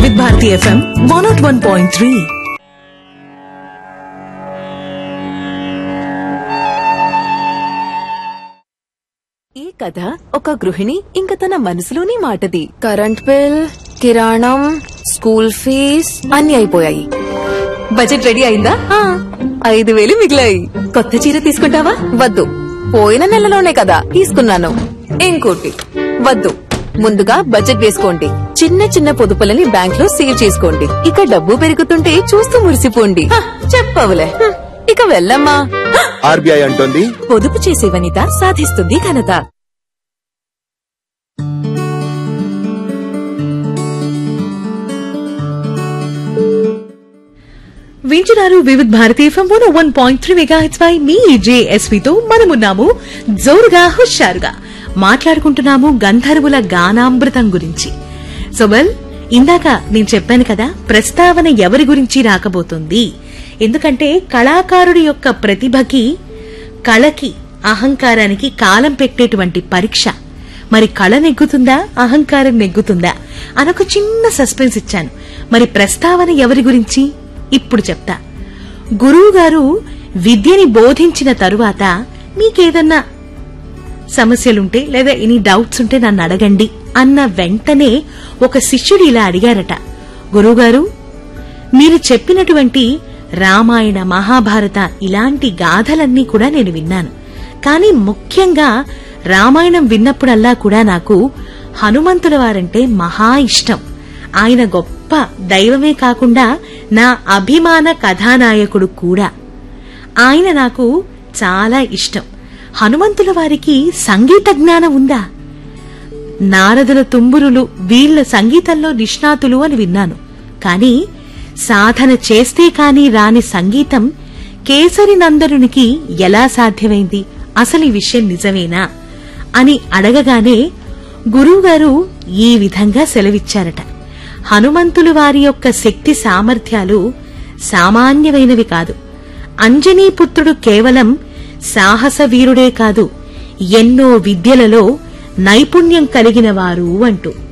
వివిధ Bharati FM one nought one point three ఈ కథ ఒక గృహిణి ఇంక తన మనసులోని మాటది కరెంట్ బిల్ కిరాణం స్కూల్ ఫీజ్ అన్ని అయిపోయాయి బడ్జెట్ రెడీ అయిందా ఆ, ఐదు వేలు మిగిలాయి కొత్త చీర తీసుకుంటావా వద్దు పోయిన నెలలోనే కదా తీసుకున్నాను ఇంకోటి వద్దు ముందుగా బడ్జెట్ వేసుకోండి చిన్న చిన్న పొదుపులని బ్యాంక్ లో సేవ్ చేసుకోండి ఇక డబ్బు పెరుగుతుంటే చూస్తూ మురిసిపోండి హ, చెప్పవులే హ్మ్, ఇక వెళ్ళమ్మా ఆర్బీఐ అంటోంది పొదుపు చేసే వనిత సాధిస్తుంది ఘనత వింటున్నారు Vividh Bharati FM one one point three megahertz పై మీ జేఎస్వితో మనమున్నాము జోరుగా హుషారుగా మాట్లాడుకుంటున్నాము గంధర్వుల గానామృతం గురించి సోబల్ ఇందాక నేను చెప్పాను కదా ప్రస్తావన ఎవరి గురించి రాకబోతుంది ఎందుకంటే కళాకారుడి యొక్క ప్రతిభకి కళకి అహంకారానికి కాలం పెట్టేటువంటి పరీక్ష మరి కళ నెగ్గుతుందా అహంకారం నెగ్గుతుందా అనొక చిన్న సస్పెన్స్ ఇచ్చాను మరి ప్రస్తావన ఎవరి గురించి ఇప్పుడు చెప్తా గురువు గారు విద్యని బోధించిన తరువాత మీకేదన్నా సమస్యలుంటే లేదా ఎనీ డౌట్స్ ఉంటే నన్ను అడగండి అన్న వెంటనే ఒక శిష్యుడు ఇలా అడిగారట గురువుగారు మీరు చెప్పినటువంటి రామాయణ మహాభారత ఇలాంటి గాథలన్నీ కూడా నేను విన్నాను కానీ ముఖ్యంగా రామాయణం విన్నప్పుడల్లా కూడా నాకు హనుమంతుల వారంటే మహా ఇష్టం ఆయన గొప్ప దైవమే కాకుండా నా అభిమాన కథానాయకుడు కూడా ఆయన నాకు చాలా ఇష్టం హనుమంతుల వారికి సంగీత జ్ఞానం ఉందా నారదుల తుంబురులు వీళ్ళ సంగీతంలో నిష్ణాతులు అని విన్నాను కాని సాధన చేస్తే కాని రాని సంగీతం కేసరి నందనునికి ఎలా సాధ్యమైంది అసలు ఈ విషయం నిజమేనా అని అడగగానే గురువుగారు ఈ విధంగా సెలవిచ్చారట హనుమంతులు వారి యొక్క శక్తి సామర్థ్యాలు సామాన్యమైనవి కాదు అంజనీపుత్రుడు కేవలం సాహస వీరుడే కాదు ఎన్నో విద్యలలో నైపుణ్యం కలిగిన వారు అంటూ